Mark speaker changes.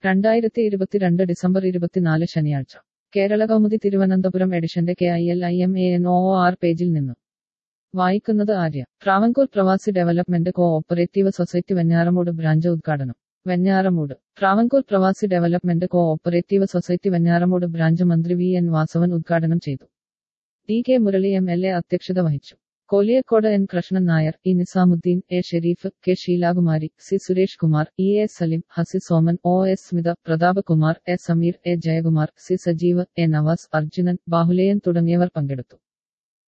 Speaker 1: രണ്ടായിരത്തി ഇരുപത്തിരണ്ട് ഡിസംബർ ഇരുപത്തിനാല് ശനിയാഴ്ച കേരള കൗമുദി തിരുവനന്തപുരം എഡിഷന്റെ K I L I M A N O R പേജിൽ നിന്ന് വായിക്കുന്നത് Arya Travancore Pravasi development co operative society Venjaramoodu branch ഉദ്ഘാടനം Venjaramoodu Travancore Pravasi development co operative society Venjaramoodu branch മന്ത്രി വി എൻ വാസവൻ ഉദ്ഘാടനം ചെയ്തു T K Murali M L A അധ്യക്ഷത വഹിച്ചു Koliyakode N Krishnan Nair E Nizamuddin A Sharif K Sheelakumari C Suresh Kumar E A Salim Hasi Soman O S Smitha Pratap Kumar A Sameer A Jayakumar C Sajeev A Navas Arjunan Bahuleyan തുടങ്ങിയവർ പങ്കെടുത്തു